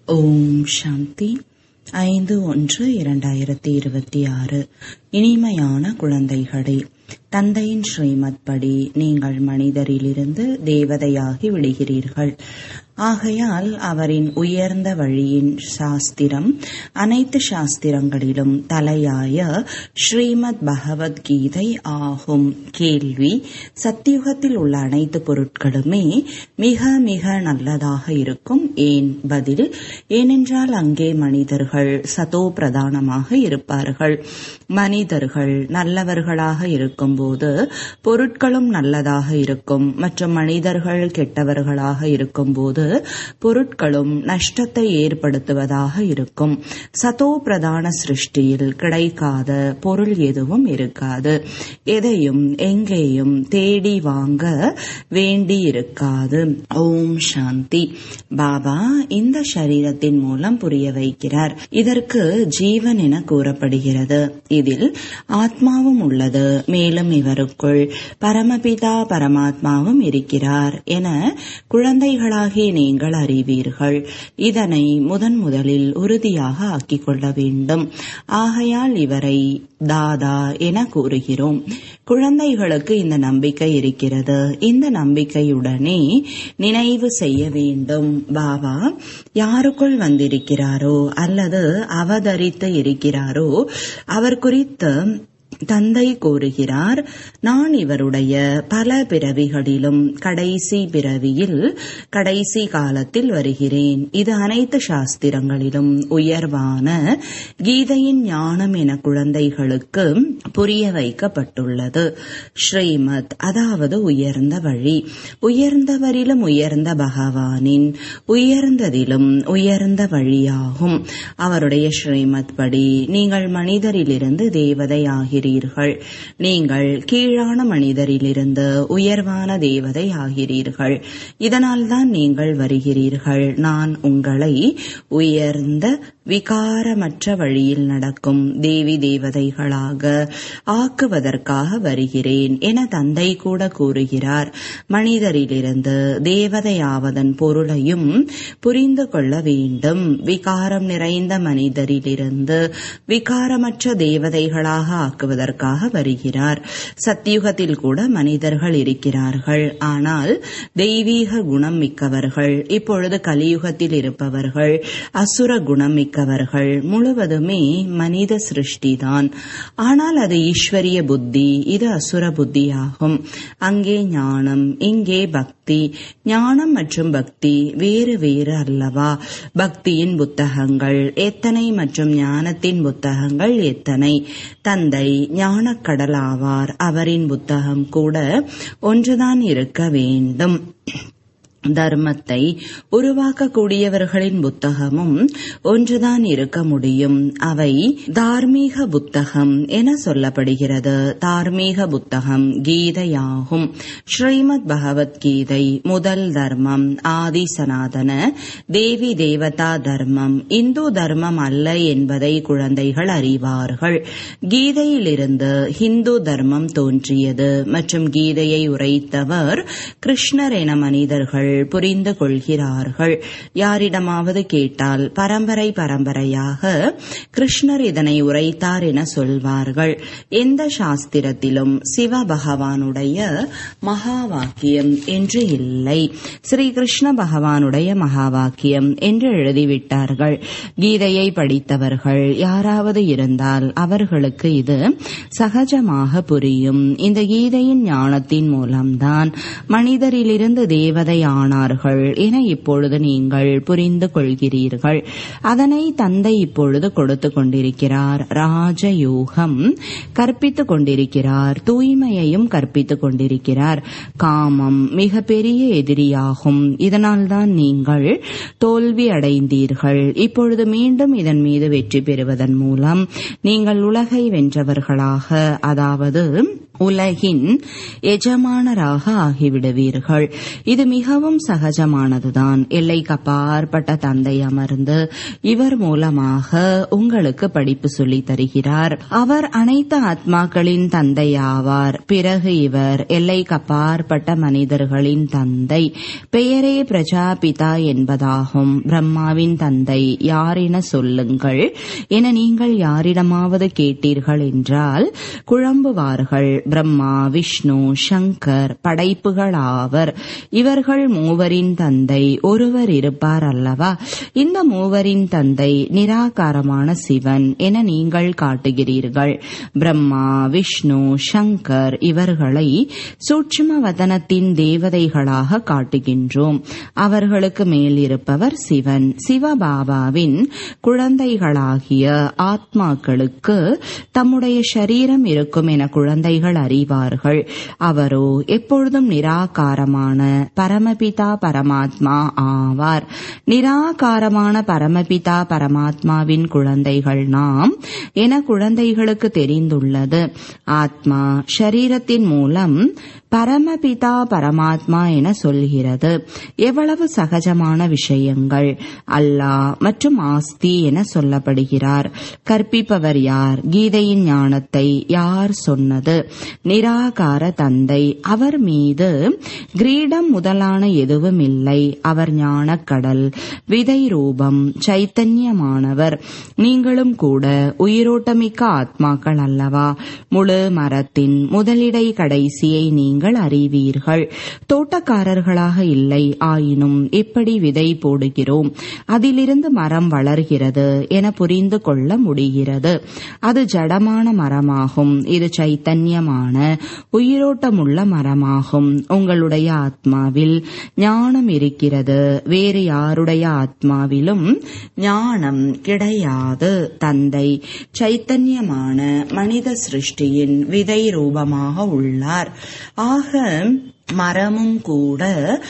ஓம் சாந்தி ஐந்து ஒன்று இரண்டாயிரத்தி இருபத்தி ஆறு இனிமையான குழந்தைகளே தந்தையின் ஸ்ரீமத் படி நீங்கள் மனிதரிலிருந்து தேவதையாகி விடுகிறீர்கள் ஆகையால் அவரின் உயர்ந்த வழியின் சாஸ்திரம் அனைத்து சாஸ்திரங்களிலும் தலையாய ஸ்ரீமத் பகவத்கீதை ஆகும் கேள்வி சத்தியுகத்தில் உள்ள அனைத்து பொருட்களுமே மிக மிக நல்லதாக இருக்கும் ஏன் பதில் ஏனென்றால் அங்கே மனிதர்கள் சதோ பிரதானமாக இருப்பார்கள் மனிதர்கள் நல்லவர்களாக இருக்கும்போது பொருட்களும் நல்லதாக இருக்கும் மற்றும் மனிதர்கள் கெட்டவர்களாக இருக்கும்போது பொருட்களும் நஷ்டத்தை ஏற்படுத்துவதாக இருக்கும் சதோ பிரதான சிருஷ்டியில் கிடைக்காத பொருள் எதுவும் இருக்காது எதையும் எங்கேயும் தேடி வாங்க வேண்டி இருக்காது ஓம் சாந்தி பாபா இந்த சரீரத்தின் மூலம் புரிய வைக்கிறார் இதற்கு ஜீவன் என கூறப்படுகிறது இதில் ஆத்மாவும் உள்ளது மேலும் இவருக்குள் பரமபிதா பரமாத்மாவும் இருக்கிறார் என குழந்தைகளாகிய நீங்கள் அறிவீர்கள் இதனை முதன் முதலில் உறுதியாக ஆக்கிக் கொள்ள வேண்டும் ஆகையால் இவரை தாதா என கூறுகிறோம் குழந்தைகளுக்கு இந்த நம்பிக்கை இருக்கிறது இந்த நம்பிக்கையுடனே நினைவு செய்ய வேண்டும் பாபா யாருக்குள் வந்திருக்கிறாரோ அல்லது அவதரித்து இருக்கிறாரோ அவர் குறித்து தந்தை கூறுகிறார் நான் இவருடைய பல பிறவிகளிலும் கடைசி பிறவியில் கடைசி காலத்தில் வருகிறேன் இது அனைத்து சாஸ்திரங்களிலும் உயர்வான கீதையின் ஞானம் என குழந்தைகளுக்கு புரிய வைக்கப்பட்டுள்ளது ஸ்ரீமத் அதாவது உயர்ந்த வழி உயர்ந்தவரிலும் உயர்ந்த பகவானின் உயர்ந்ததிலும் உயர்ந்த வழியாகும் அவருடைய ஸ்ரீமத் படி நீங்கள் மனிதரிலிருந்து தேவதை ஆகிறீர்கள் ஆகிறீர்கள் நீங்கள் கீழான மனிதரிலிருந்து உயர்வான தேவதை ஆகிறீர்கள் இதனால்தான் நீங்கள் வருகிறீர்கள் நான் உங்களை உயர்ந்த விகாரமற்ற வழியில் நடக்கும் தேவி தேவதைகளாக ஆக்குவதற்காக வருகிறேன் என தந்தை கூட கூறுகிறார் மனிதரிலிருந்து தேவதையாவதன் பொருளையும் புரிந்து கொள்ள வேண்டும் விகாரம் நிறைந்த மனிதரிலிருந்து விகாரமற்ற தேவதைகளாக ஆக்குவதற்காக வருகிறார் சத்தியுகத்தில் கூட மனிதர்கள் இருக்கிறார்கள் ஆனால் தெய்வீக குணம் மிக்கவர்கள் இப்பொழுது கலியுகத்தில் இருப்பவர்கள் அசுர குணம் மிக்கவர்கள் முழுவதுமே மனித சிருஷ்டிதான் ஆனால் அது ஈஸ்வரிய புத்தி இது அசுர புத்தியாகும் அங்கே ஞானம் இங்கே பக்தி ஞானம் மற்றும் பக்தி வேறு வேறு அல்லவா பக்தியின் புத்தகங்கள் எத்தனை மற்றும் ஞானத்தின் புத்தகங்கள் எத்தனை தந்தை ஞானக்கடலாவார் அவரின் புத்தகம் கூட ஒன்றுதான் இருக்க வேண்டும் தர்மத்தை உருவாக்கக்கூடியவர்களின் புத்தகமும் ஒன்றுதான் இருக்க முடியும் அவை தார்மீக புத்தகம் என சொல்லப்படுகிறது தார்மீக புத்தகம் கீதையாகும் ஸ்ரீமத் பகவத்கீதை முதல் தர்மம் ஆதி சனாதன தேவி தேவதா தர்மம் இந்து தர்மம் அல்ல என்பதை குழந்தைகள் அறிவார்கள் கீதையிலிருந்து ஹிந்து தர்மம் தோன்றியது மற்றும் கீதையை உரைத்தவர் கிருஷ்ணர் என மனிதர்கள் புரிந்து கொள்கிறார்கள் யாரிடமாவது கேட்டால் பரம்பரை பரம்பரையாக கிருஷ்ணர் இதனை உரைத்தார் என சொல்வார்கள் எந்த சாஸ்திரத்திலும் சிவ பகவானுடைய மகா வாக்கியம் என்று இல்லை ஸ்ரீ கிருஷ்ண பகவானுடைய மகா வாக்கியம் என்று எழுதிவிட்டார்கள் கீதையை படித்தவர்கள் யாராவது இருந்தால் அவர்களுக்கு இது சகஜமாக புரியும் இந்த கீதையின் ஞானத்தின் மூலம்தான் மனிதரிலிருந்து தேவதை ஆனார்கள் என இப்பொழுது நீங்கள் புரிந்து கொள்கிறீர்கள் அதனை தந்தை இப்பொழுது கொடுத்து கொண்டிருக்கிறார் ராஜயோகம் கற்பித்துக் கொண்டிருக்கிறார் தூய்மையையும் கற்பித்துக் கொண்டிருக்கிறார் காமம் மிக பெரிய எதிரியாகும் இதனால்தான் நீங்கள் தோல்வி அடைந்தீர்கள் இப்பொழுது மீண்டும் இதன் மீது வெற்றி பெறுவதன் மூலம் நீங்கள் உலகை வென்றவர்களாக அதாவது உலகின் எஜமானராக ஆகிவிடுவீர்கள் இது மிகவும் சகஜமானதுதான் எல்லைக்கு அப்பாற்பட்ட தந்தை அமர்ந்து இவர் மூலமாக உங்களுக்கு படிப்பு சொல்லித் தருகிறார் அவர் அனைத்து ஆத்மாக்களின் தந்தை ஆவார் பிறகு இவர் எல்லைக்கு அப்பாற்பட்ட மனிதர்களின் தந்தை பெயரே பிரஜாபிதா என்பதாகும் பிரம்மாவின் தந்தை யாரென சொல்லுங்கள் என நீங்கள் யாரிடமாவது கேட்டீர்கள் என்றால் குழம்புவார்கள் பிரம்மா விஷ்ணு சங்கர் படைப்புகளாவர் இவர்கள் மூவரின் தந்தை ஒருவர் இருப்பார் அல்லவா இந்த மூவரின் தந்தை நிராகாரமான சிவன் என நீங்கள் காட்டுகிறீர்கள் பிரம்மா விஷ்ணு சங்கர் இவர்களை சூட்சும வதனத்தின் தேவதைகளாக காட்டுகின்றோம் அவர்களுக்கு மேல் இருப்பவர் சிவன் சிவபாபாவின் குழந்தைகளாகிய ஆத்மாக்களுக்கு தம்முடைய சரீரம் இருக்கும் என குழந்தைகள் அறிவார்கள் அவரோ எப்பொழுதும் நிராகாரமான பரமபிதா பரமாத்மா ஆவார் நிராகாரமான பரமபிதா பரமாத்மாவின் குழந்தைகள் நாம் என குழந்தைகளுக்கு தெரிந்துள்ளது ஆத்மா ஷரீரத்தின் மூலம் பரமபிதா பரமாத்மா என சொல்கிறது எவ்வளவு சகஜமான விஷயங்கள் அல்லாஹ் மற்றும் ஆஸ்தி என சொல்லப்படுகிறார் கற்பிப்பவர் யார் கீதையின் ஞானத்தை யார் சொன்னது நிராகார தந்தை அவர் மீது கிரீடம் முதலான எதுவும் இல்லை அவர் ஞானக்கடல் விதை ரூபம் சைத்தன்யமானவர் நீங்களும் கூட உயிரோட்டமிக்க ஆத்மாக்கள் அல்லவா முழு மரத்தின் முதலிடை கடைசியை நீங்கள் நீங்கள் அறிவீர்கள் தோட்டக்காரர்களாக இல்லை ஆயினும் எப்படி விதை போடுகிறோம் அதிலிருந்து மரம் வளர்கிறது என புரிந்து கொள்ள முடிகிறது அது ஜடமான மரமாகும் இது சைத்தன்யமான உயிரோட்டமுள்ள மரமாகும் உங்களுடைய ஆத்மாவில் ஞானம் இருக்கிறது வேறு யாருடைய ஆத்மாவிலும் ஞானம் கிடையாது தந்தை சைத்தன்யமான மனித சிருஷ்டியின் விதை ரூபமாக உள்ளார் ஆக மரமும் கூட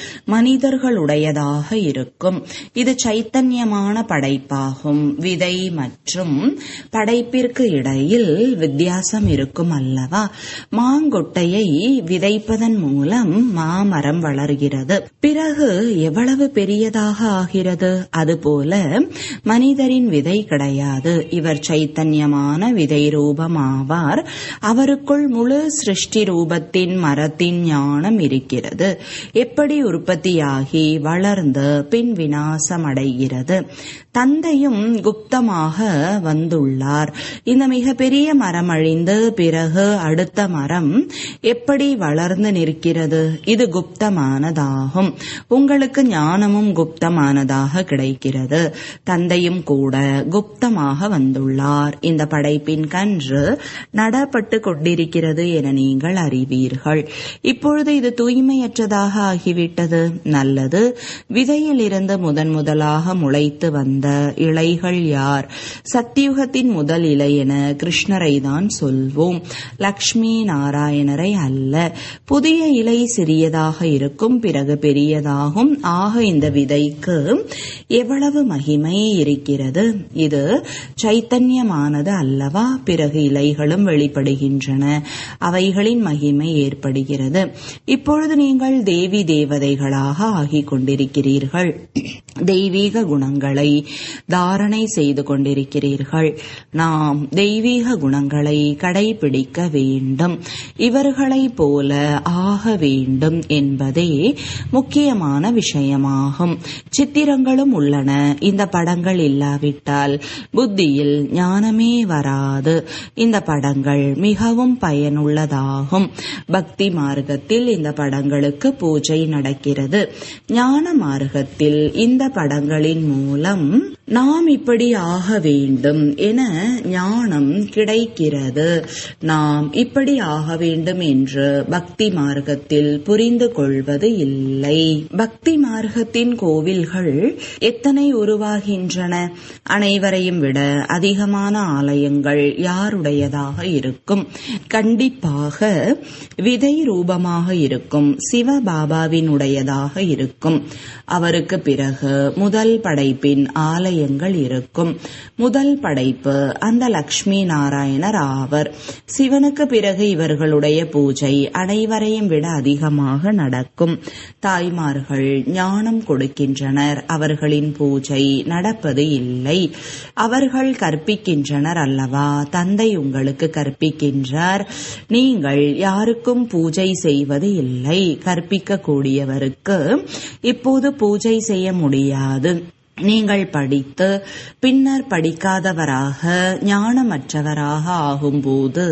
மனிதர்களுடையதாக இருக்கும் இது சைத்தன்யமான படைப்பாகும் விதை மற்றும் படைப்பிற்கு இடையில் வித்தியாசம் இருக்கும் அல்லவா மாங்கொட்டையை விதைப்பதன் மூலம் மாமரம் வளர்கிறது பிறகு எவ்வளவு பெரியதாக ஆகிறது அதுபோல மனிதரின் விதை கிடையாது இவர் சைத்தன்யமான விதை ரூபமாவார் அவருக்குள் முழு சிருஷ்டி ரூபத்தின் மரத்தின் ஞானம் இருக்கிறது எப்படி உற்பத்தியாகி வளர்ந்து பின் வினாசமடைகிறது தந்தையும் குப்தமாக வந்துள்ளார் இந்த மிகப்பெரிய மரம் அழிந்து பிறகு அடுத்த மரம் எப்படி வளர்ந்து நிற்கிறது இது குப்தமானதாகும் உங்களுக்கு ஞானமும் குப்தமானதாக கிடைக்கிறது தந்தையும் கூட குப்தமாக வந்துள்ளார் இந்த படைப்பின் கன்று நடப்பட்டு கொண்டிருக்கிறது என நீங்கள் அறிவீர்கள் இப்பொழுது இது தூய்மையற்றதாக ஆகிவிட்டது நல்லது விதையிலிருந்து முதன் முதலாக முளைத்து வந்த இலைகள் யார் சத்தியுகத்தின் முதல் இலை என கிருஷ்ணரை தான் சொல்வோம் லக்ஷ்மி நாராயணரை அல்ல புதிய இலை சிறியதாக இருக்கும் பிறகு பெரியதாகும் ஆக இந்த விதைக்கு எவ்வளவு மகிமை இருக்கிறது இது சைத்தன்யமானது அல்லவா பிறகு இலைகளும் வெளிப்படுகின்றன அவைகளின் மகிமை ஏற்படுகிறது இப்பொழுது நீங்கள் தேவி தேவதைகளாக ஆகிக் கொண்டிருக்கிறீர்கள் தெய்வீக குணங்களை தாரணை செய்து கொண்டிருக்கிறீர்கள் நாம் தெய்வீக குணங்களை கடைபிடிக்க வேண்டும் இவர்களைப் போல ஆக வேண்டும் என்பதே முக்கியமான விஷயமாகும் சித்திரங்களும் உள்ளன இந்த படங்கள் இல்லாவிட்டால் புத்தியில் ஞானமே வராது இந்த படங்கள் மிகவும் பயனுள்ளதாகும் பக்தி மார்க்கத்தில் இந்த படங்களுக்கு பூஜை நடக்கிறது ஞான மார்க்கத்தில் இந்த படங்களின் மூலம் நாம் இப்படி ஆக வேண்டும் என ஞானம் கிடைக்கிறது நாம் இப்படி ஆக வேண்டும் என்று பக்தி மார்க்கத்தில் புரிந்து கொள்வது இல்லை பக்தி மார்க்கத்தின் கோவில்கள் எத்தனை உருவாகின்றன அனைவரையும் விட அதிகமான ஆலயங்கள் யாருடையதாக இருக்கும் கண்டிப்பாக விதை ரூபமாக இருக்கும் சிவபாபாவினுடையதாக இருக்கும் அவருக்கு பிறகு முதல் படைப்பின் ஆலய ரகசியங்கள் இருக்கும் முதல் படைப்பு அந்த லக்ஷ்மி நாராயணர் ஆவர் சிவனுக்கு பிறகு இவர்களுடைய பூஜை அனைவரையும் விட அதிகமாக நடக்கும் தாய்மார்கள் ஞானம் கொடுக்கின்றனர் அவர்களின் பூஜை நடப்பது இல்லை அவர்கள் கற்பிக்கின்றனர் அல்லவா தந்தை உங்களுக்கு கற்பிக்கின்றார் நீங்கள் யாருக்கும் பூஜை செய்வது இல்லை கற்பிக்கக்கூடியவருக்கு இப்போது பூஜை செய்ய முடியாது நீங்கள் படித்து பின்னர் படிக்காதவராக ஞானமற்றவராக ஆகும்போது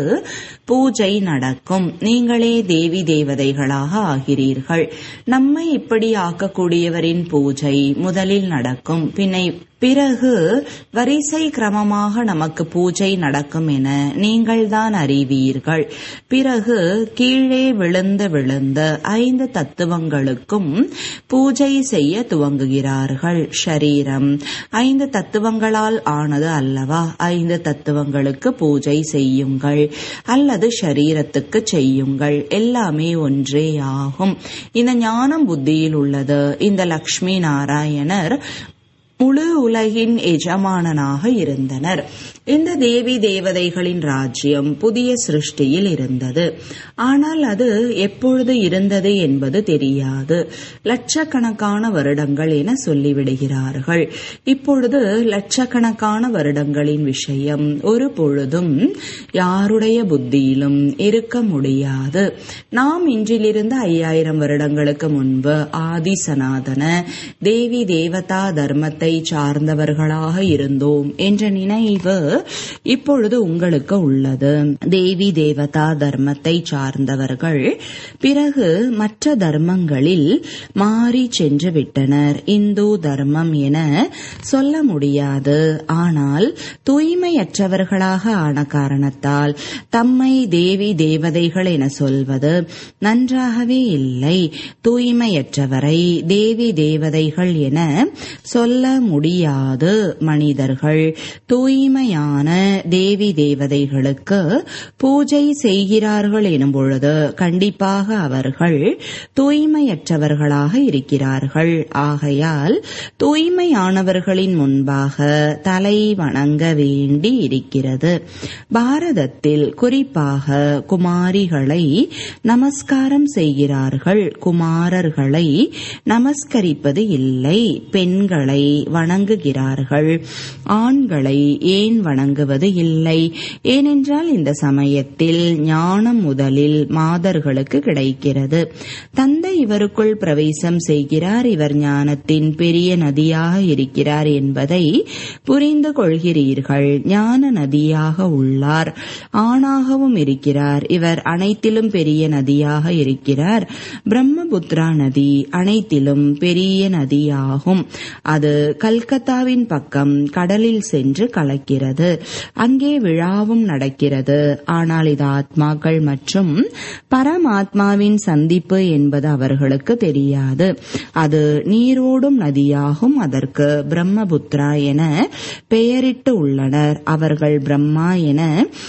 பூஜை நடக்கும் நீங்களே தேவி தேவதைகளாக ஆகிறீர்கள் நம்மை இப்படி ஆக்கக்கூடியவரின் பூஜை முதலில் நடக்கும் பின்னை பிறகு வரிசை கிரமமாக நமக்கு பூஜை நடக்கும் என நீங்கள்தான் அறிவீர்கள் பிறகு கீழே விழுந்து விழுந்து ஐந்து தத்துவங்களுக்கும் பூஜை செய்ய துவங்குகிறார்கள் ஷரீரம் ஐந்து தத்துவங்களால் ஆனது அல்லவா ஐந்து தத்துவங்களுக்கு பூஜை செய்யுங்கள் அல்லது ஷரீரத்துக்கு செய்யுங்கள் எல்லாமே ஒன்றே ஆகும் இந்த ஞானம் புத்தியில் உள்ளது இந்த லக்ஷ்மி நாராயணர் முழு உலகின் எஜமானனாக இருந்தனர் இந்த தேவி தேவதைகளின் ராஜ்யம் புதிய சிருஷ்டியில் இருந்தது ஆனால் அது எப்பொழுது இருந்தது என்பது தெரியாது லட்சக்கணக்கான வருடங்கள் என சொல்லிவிடுகிறார்கள் இப்பொழுது லட்சக்கணக்கான வருடங்களின் விஷயம் ஒரு பொழுதும் யாருடைய புத்தியிலும் இருக்க முடியாது நாம் இன்றிலிருந்து ஐயாயிரம் வருடங்களுக்கு முன்பு ஆதி சனாதன தேவி தேவதா தர்மத்தை சார்ந்தவர்களாக இருந்தோம் என்ற நினைவு இப்பொழுது உங்களுக்கு உள்ளது தேவி தேவதா தர்மத்தை சார்ந்தவர்கள் பிறகு மற்ற தர்மங்களில் மாறி சென்று விட்டனர் இந்து தர்மம் என சொல்ல முடியாது ஆனால் தூய்மையற்றவர்களாக ஆன காரணத்தால் தம்மை தேவி தேவதைகள் என சொல்வது நன்றாகவே இல்லை தூய்மையற்றவரை தேவி தேவதைகள் என சொல்ல முடியாது மனிதர்கள் தூய்மையான தேவி தேவதைகளுக்கு பூஜை செய்கிறார்கள் எனும் பொழுது கண்டிப்பாக அவர்கள் தூய்மையற்றவர்களாக இருக்கிறார்கள் ஆகையால் தூய்மையானவர்களின் முன்பாக தலை வணங்க வேண்டி இருக்கிறது பாரதத்தில் குறிப்பாக குமாரிகளை நமஸ்காரம் செய்கிறார்கள் குமாரர்களை நமஸ்கரிப்பது இல்லை பெண்களை வணங்குகிறார்கள் ஆண்களை ஏன் வணங்குவது இல்லை ஏனென்றால் இந்த சமயத்தில் ஞானம் முதலில் மாதர்களுக்கு கிடைக்கிறது தந்தை இவருக்குள் பிரவேசம் செய்கிறார் இவர் ஞானத்தின் பெரிய நதியாக இருக்கிறார் என்பதை புரிந்து கொள்கிறீர்கள் ஞான நதியாக உள்ளார் ஆணாகவும் இருக்கிறார் இவர் அனைத்திலும் பெரிய நதியாக இருக்கிறார் பிரம்மபுத்ரா நதி அனைத்திலும் பெரிய நதியாகும் அது கல்கத்தாவின் பக்கம் கடலில் சென்று கலக்கிறது அங்கே விழாவும் நடக்கிறது ஆனால் இது ஆத்மாக்கள் மற்றும் பரமாத்மாவின் சந்திப்பு என்பது அவர்களுக்கு தெரியாது அது நீரோடும் நதியாகும் அதற்கு பிரம்மபுத்ரா என பெயரிட்டு உள்ளனர் அவர்கள் பிரம்மா என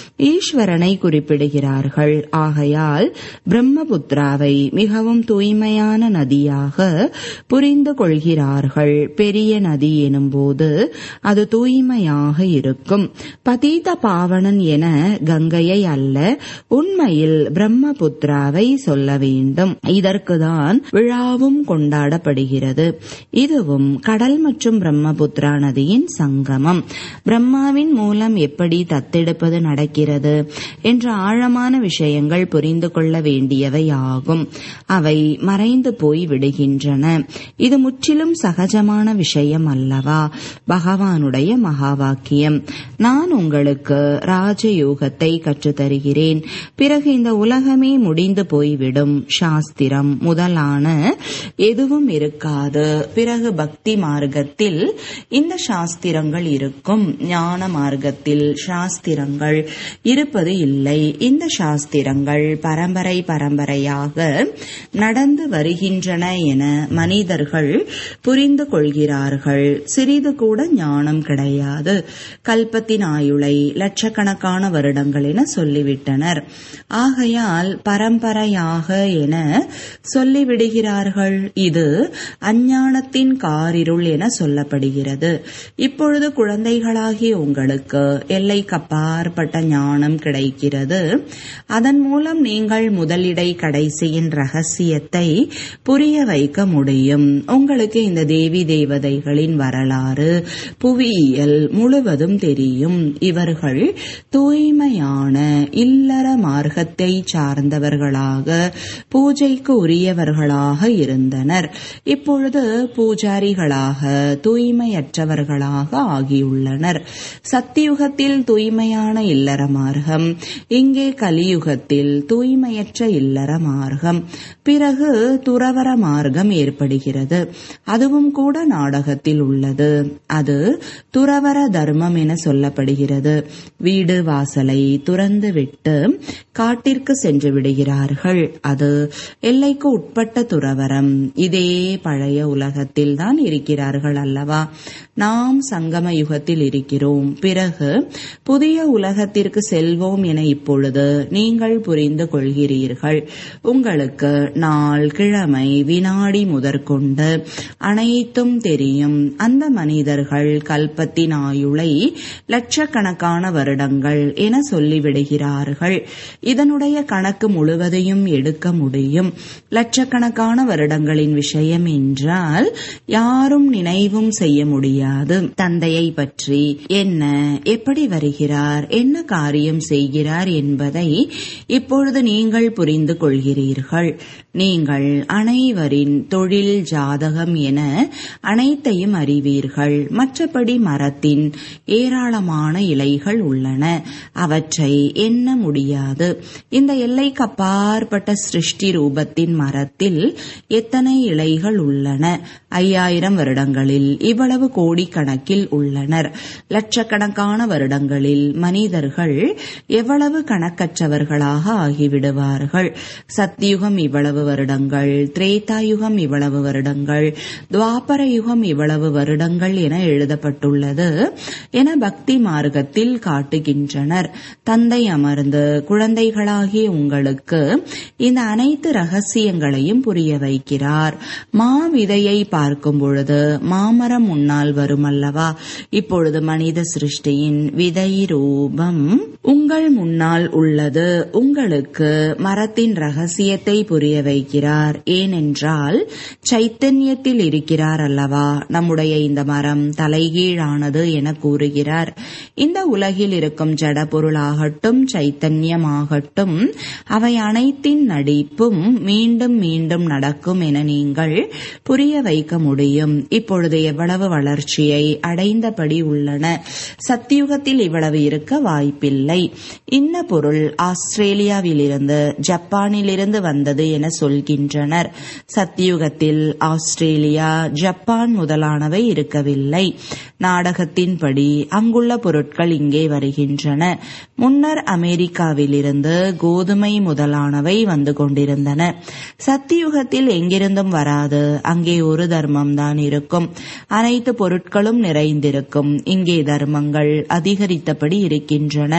ஈஸ்வரனை குறிப்பிடுகிறார்கள் ஆகையால் பிரம்மபுத்ராவை மிகவும் தூய்மையான நதியாக புரிந்து கொள்கிறார்கள் பெரிய நதி எனும்போது அது தூய்மையாக இருக்கும் பதீத பாவனன் என கங்கையை அல்ல உண்மையில் பிரம்மபுத்ராவை சொல்ல வேண்டும் இதற்குதான் விழாவும் கொண்டாடப்படுகிறது இதுவும் கடல் மற்றும் பிரம்மபுத்ரா நதியின் சங்கமம் பிரம்மாவின் மூலம் எப்படி தத்தெடுப்பது நடக்கிறது என்ற ஆழமான விஷயங்கள் புரிந்து கொள்ள வேண்டியவை ஆகும் அவை மறைந்து போய் விடுகின்றன இது முற்றிலும் சகஜமான விஷயம் அல்லவா பகவானுடைய மகா வாக்கியம் நான் உங்களுக்கு ராஜயோகத்தை கற்றுத்தருகிறேன் பிறகு இந்த உலகமே முடிந்து போய்விடும் சாஸ்திரம் முதலான எதுவும் இருக்காது பிறகு பக்தி மார்க்கத்தில் இந்த சாஸ்திரங்கள் இருக்கும் ஞான மார்க்கத்தில் சாஸ்திரங்கள் இருப்பது இல்லை இந்த சாஸ்திரங்கள் பரம்பரை பரம்பரையாக நடந்து வருகின்றன என மனிதர்கள் புரிந்து கொள்கிறார்கள் சிறிது கூட ஞானம் கிடையாது கல்பத்தில் கல்பத்தின் ஆயுளை லட்சக்கணக்கான வருடங்கள் என சொல்லிவிட்டனர் ஆகையால் பரம்பரையாக என சொல்லிவிடுகிறார்கள் இது அஞ்ஞானத்தின் காரிருள் என சொல்லப்படுகிறது இப்பொழுது குழந்தைகளாகிய உங்களுக்கு எல்லைக்கப்பாற்பட்ட ஞானம் கிடைக்கிறது அதன் மூலம் நீங்கள் முதலிடை கடைசியின் ரகசியத்தை புரிய வைக்க முடியும் உங்களுக்கு இந்த தேவி தேவதைகளின் வரலாறு புவியியல் முழுவதும் தெரியும் இவர்கள் தூய்மையான இல்லற மார்க்கத்தை சார்ந்தவர்களாக பூஜைக்கு உரியவர்களாக இருந்தனர் இப்பொழுது பூஜாரிகளாக தூய்மையற்றவர்களாக ஆகியுள்ளனர் சத்தியுகத்தில் தூய்மையான இல்லற மார்க்கம் இங்கே கலியுகத்தில் தூய்மையற்ற இல்லற மார்க்கம் பிறகு துறவர மார்க்கம் ஏற்படுகிறது அதுவும் கூட நாடகத்தில் உள்ளது அது துறவர தர்மம் என சொல்லப்படுகிறது வீடு வாசலை துறந்து விட்டு காட்டிற்கு சென்று விடுகிறார்கள் அது எல்லைக்கு உட்பட்ட துறவரம் இதே பழைய உலகத்தில் தான் இருக்கிறார்கள் அல்லவா நாம் சங்கம யுகத்தில் இருக்கிறோம் பிறகு புதிய உலகத்திற்கு செல்வோம் என இப்பொழுது நீங்கள் புரிந்து கொள்கிறீர்கள் உங்களுக்கு நாள் கிழமை வினாடி முதற்கொண்டு அனைத்தும் தெரியும் அந்த மனிதர்கள் கல்பத்தின் ஆயுளை லட்சக்கணக்கான வருடங்கள் என சொல்லிவிடுகிறார்கள் இதனுடைய கணக்கு முழுவதையும் எடுக்க முடியும் லட்சக்கணக்கான வருடங்களின் விஷயம் என்றால் யாரும் நினைவும் செய்ய முடியாது தந்தையை பற்றி என்ன எப்படி வருகிறார் என்ன காரியம் செய்கிறார் என்பதை இப்பொழுது நீங்கள் புரிந்து கொள்கிறீர்கள் நீங்கள் அனைவரின் தொழில் ஜாதகம் என அனைத்தையும் அறிவீர்கள் மற்றபடி மரத்தின் ஏராளமான இலைகள் உள்ளன அவற்றை எண்ண முடியாது இந்த எல்லைக்கு அப்பாற்பட்ட சிருஷ்டி ரூபத்தின் மரத்தில் எத்தனை இலைகள் உள்ளன ஐயாயிரம் வருடங்களில் இவ்வளவு கோடிக்கணக்கில் உள்ளனர் லட்சக்கணக்கான வருடங்களில் மனிதர்கள் எவ்வளவு கணக்கற்றவர்களாக ஆகிவிடுவார்கள் சத்தியுகம் இவ்வளவு வருடங்கள் திரேதாயுகம் இவ்வளவு வருடங்கள் துவாபர யுகம் இவ்வளவு வருடங்கள் என எழுதப்பட்டுள்ளது என பக்தி மார்க்கத்தில் காட்டுகின்றனர் தந்தை அமர்ந்து குழந்தைகளாகிய உங்களுக்கு இந்த அனைத்து ரகசியங்களையும் புரிய வைக்கிறார் மா விதையை பார்க்கும் பொழுது மாமரம் முன்னால் வரும் அல்லவா இப்பொழுது மனித சிருஷ்டியின் விதை ரூபம் உங்கள் முன்னால் உள்ளது உங்களுக்கு மரத்தின் ரகசியத்தை புரிய வைக்கிறார் ஏனென்றால் சைத்தன்யத்தில் இருக்கிறார் அல்லவா நம்முடைய இந்த மரம் தலைகீழானது என கூறுகிறார் இந்த உலகில் இருக்கும் ஜட பொருளாகட்டும் சைத்தன்யமாகட்டும் அவை அனைத்தின் நடிப்பும் மீண்டும் மீண்டும் நடக்கும் என நீங்கள் புரிய வைக்க முடியும் இப்பொழுது எவ்வளவு வளர்ச்சியை அடைந்தபடி உள்ளன சத்தியுகத்தில் இவ்வளவு இருக்க வாய்ப்பில்லை இன்ன பொருள் ஆஸ்திரேலியாவிலிருந்து ஜப்பானிலிருந்து வந்தது என சொல்கின்றனர் சத்தியுகத்தில் ஆஸ்திரேலியா ஜப்பான் முதலானவை இருக்கவில்லை நாடகத்தின்படி அங்குள்ள பொருட்கள் இங்கே வருகின்றன முன்னர் அமெரிக்காவிலிருந்து கோதுமை முதலானவை வந்து கொண்டிருந்தன சத்தியுகத்தில் எங்கிருந்தும் வராது அங்கே ஒரு தர்மம் தான் இருக்கும் அனைத்து பொருட்களும் நிறைந்திருக்கும் இங்கே தர்மங்கள் அதிகரித்தபடி இருக்கின்றன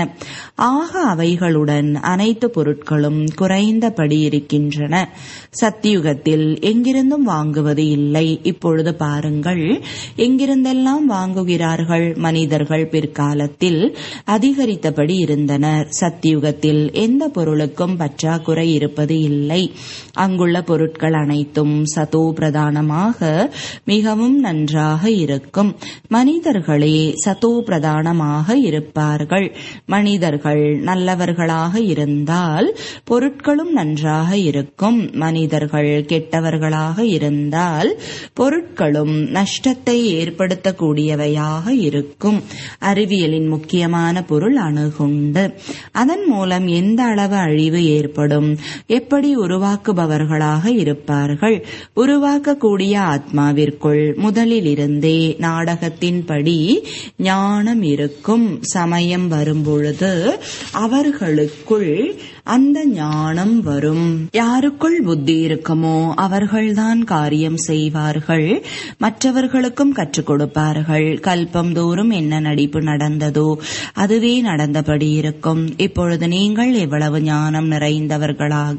ஆக அவைகளுடன் அனைத்து பொருட்களும் குறைந்தபடி இருக்கின்றன சத்தியுகத்தில் எங்கிருந்தும் வாங்குவது இல்லை இப்பொழுது பாருங்கள் எங்கிருந்தெல்லாம் வாங்குகிறார்கள் மனிதர்கள் பிற்காலத்தில் அதிகரித்தபடி இருந்தனர் சத்தியுகத்தில் எந்த பொருளுக்கும் பற்றாக்குறை இருப்பது இல்லை அங்குள்ள பொருட்கள் அனைத்தும் சதோ பிரதானமாக மிகவும் நன்றாக இருக்கும் மனிதர்களே சதோ பிரதானமாக இருப்பார்கள் மனிதர்கள் நல்லவர்களாக இருந்தால் பொருட்களும் நன்றாக இருக்கும் மனிதர்கள் கெட்டவர்களாக இருந்தால் பொருட்களும் நஷ்டத்தை ஏற்படுத்தக்கூடியவையாக இருக்கும் அறிவியலின் முக்கியமான பொருள் அணுகுண்டு அதன் மூலம் எந்த அளவு அழிவு ஏற்படும் எப்படி உருவாக்குபவர்களாக இருப்பார்கள் உருவாக்கக்கூடிய ஆத்மாவிற்குள் முதலில் இருந்தே நாடகத்தின்படி ஞானம் இருக்கும் சமயம் வரும்பொழுது அவர்களுக்குள் அந்த ஞானம் வரும் யாருக்குள் யாருக்குள் புத்தி இருக்குமோ அவர்கள்தான் காரியம் செய்வார்கள் மற்றவர்களுக்கும் கற்றுக் கொடுப்பார்கள் கல்பம் தோறும் என்ன நடிப்பு நடந்ததோ அதுவே நடந்தபடி இருக்கும் இப்பொழுது நீங்கள் எவ்வளவு ஞானம் நிறைந்தவர்களாக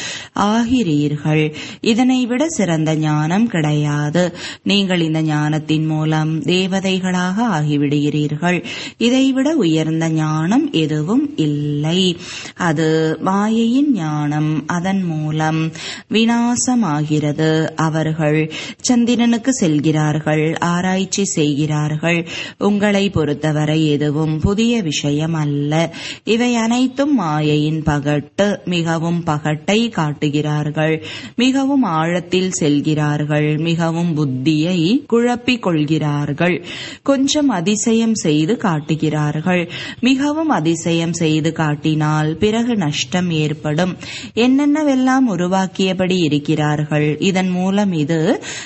ஆகிறீர்கள் இதனை விட சிறந்த ஞானம் கிடையாது நீங்கள் இந்த ஞானத்தின் மூலம் தேவதைகளாக ஆகிவிடுகிறீர்கள் இதைவிட உயர்ந்த ஞானம் எதுவும் இல்லை அது மாயையின் ஞானம் அதன் மூலம் வினாசமாகிறது அவர்கள் சந்திரனுக்கு செல்கிறார்கள் ஆராய்ச்சி செய்கிறார்கள் உங்களை பொறுத்தவரை எதுவும் புதிய விஷயம் அல்ல இவை அனைத்தும் மாயையின் பகட்டு மிகவும் பகட்டை காட்டுகிறார்கள் மிகவும் ஆழத்தில் செல்கிறார்கள் மிகவும் புத்தியை குழப்பிக் கொள்கிறார்கள் கொஞ்சம் அதிசயம் செய்து காட்டுகிறார்கள் மிகவும் அதிசயம் செய்து காட்டினால் பிறகு நஷ்டம் ஏற்படும் என்னென்னவெல்லாம் உருவாக்கியபடி இருக்கிறார்கள் இதன் மூலம் இது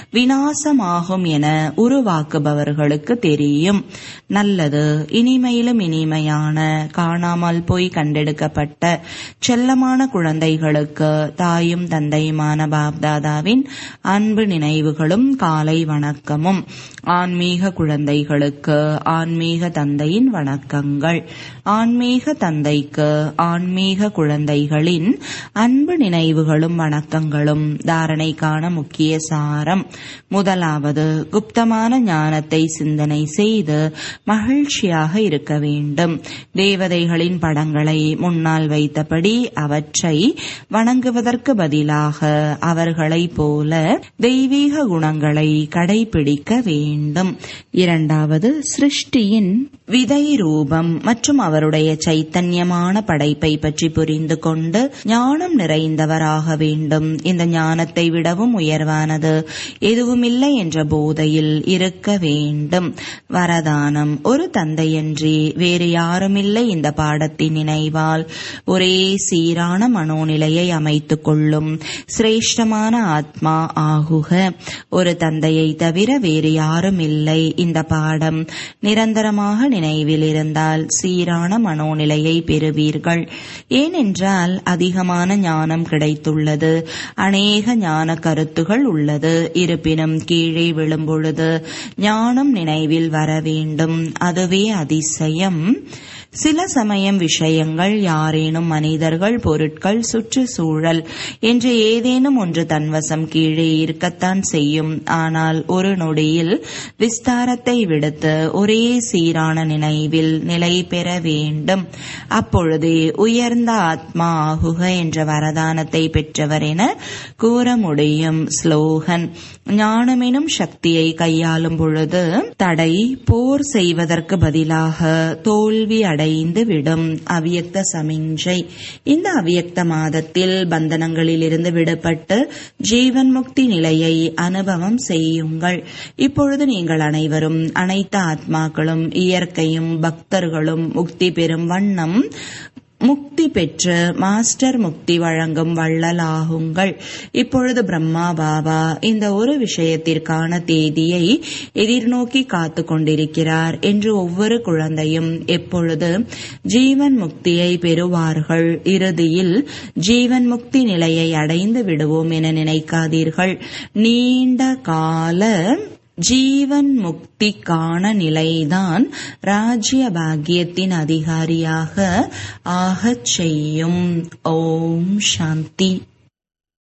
வினாசமாகும் என உருவாக்குபவர்களுக்கு தெரியும் நல்லது இனிமையிலும் இனிமையான காணாமல் போய் கண்டெடுக்கப்பட்ட செல்லமான குழந்தைகளுக்கு தாயும் தந்தையுமான பாப்தாதாவின் அன்பு நினைவுகளும் காலை வணக்கமும் ஆன்மீக குழந்தைகளுக்கு ஆன்மீக தந்தையின் வணக்கங்கள் ஆன்மீக தந்தைக்கு ஆன்மீக குழந்தைகளின் அன்பு நினைவுகளும் வணக்கங்களும் தாரணைக்கான முக்கிய சாரம் முதலாவது குப்தமான ஞானத்தை சிந்தனை செய்து மகிழ்ச்சியாக இருக்க வேண்டும் தேவதைகளின் படங்களை முன்னால் வைத்தபடி அவற்றை வணங்குவதற்கு பதிலாக அவர்களைப் போல தெய்வீக குணங்களை கடைபிடிக்க வேண்டும் இரண்டாவது சிருஷ்டியின் விதை ரூபம் மற்றும் அவருடைய சைத்தன்யமான படைப்பை பற்றி புரிந்து கொண்டு ஞானம் நிறைந்தவராக வேண்டும் இந்த ஞானத்தை விடவும் உயர்வானது எதுவுமில்லை என்ற போதையில் இருக்க வேண்டும் வரதானம் ஒரு தந்தையன்றி வேறு யாருமில்லை இந்த பாடத்தின் நினைவால் ஒரே சீரான மனோநிலையை அமைத்துக் கொள்ளும் சிரேஷ்டமான ஆத்மா ஆகுக ஒரு தந்தையை தவிர வேறு யாரும் இல்லை இந்த பாடம் நிரந்தரமாக நினைவில் இருந்தால் சீரான மனோநிலையை பெறுவீர்கள் ஏனென்றால் அதிகமான ஞானம் கிடைத்துள்ளது அநேக ஞான கருத்துகள் உள்ளது இருப்பினும் கீழே விழும்பொழுது ஞானம் நினைவில் வர வேண்டும் அதுவே அதிசயம் சில சமயம் விஷயங்கள் யாரேனும் மனிதர்கள் பொருட்கள் சுற்றுச்சூழல் என்று ஏதேனும் ஒன்று தன்வசம் கீழே இருக்கத்தான் செய்யும் ஆனால் ஒரு நொடியில் விஸ்தாரத்தை விடுத்து ஒரே சீரான நினைவில் நிலை பெற வேண்டும் அப்பொழுதே உயர்ந்த ஆத்மா ஆகுக என்ற வரதானத்தை பெற்றவர் என கூற முடியும் ஸ்லோகன் ஞானமெனும் சக்தியை கையாளும் பொழுது தடை போர் செய்வதற்கு பதிலாக தோல்வி அடைந்து விடும் அவ்யக்த சமிஞ்சை இந்த அவ்யக்த மாதத்தில் பந்தனங்களிலிருந்து விடுபட்டு ஜீவன் முக்தி நிலையை அனுபவம் செய்யுங்கள் இப்பொழுது நீங்கள் அனைவரும் அனைத்து ஆத்மாக்களும் இயற்கையும் பக்தர்களும் முக்தி பெறும் வண்ணம் முக்தி பெற்று மாஸ்டர் முக்தி வழங்கும் வள்ளலாகுங்கள் இப்பொழுது பிரம்மா பாபா இந்த ஒரு விஷயத்திற்கான தேதியை எதிர்நோக்கி காத்து கொண்டிருக்கிறார் என்று ஒவ்வொரு குழந்தையும் எப்பொழுது ஜீவன் முக்தியை பெறுவார்கள் இறுதியில் ஜீவன் முக்தி நிலையை அடைந்து விடுவோம் என நினைக்காதீர்கள் நீண்ட கால ஜீவன் முக்திக்கான நிலைதான் ராஜ்ய பாக்கியத்தின் அதிகாரியாக ஆகச் செய்யும் ஓம் சாந்தி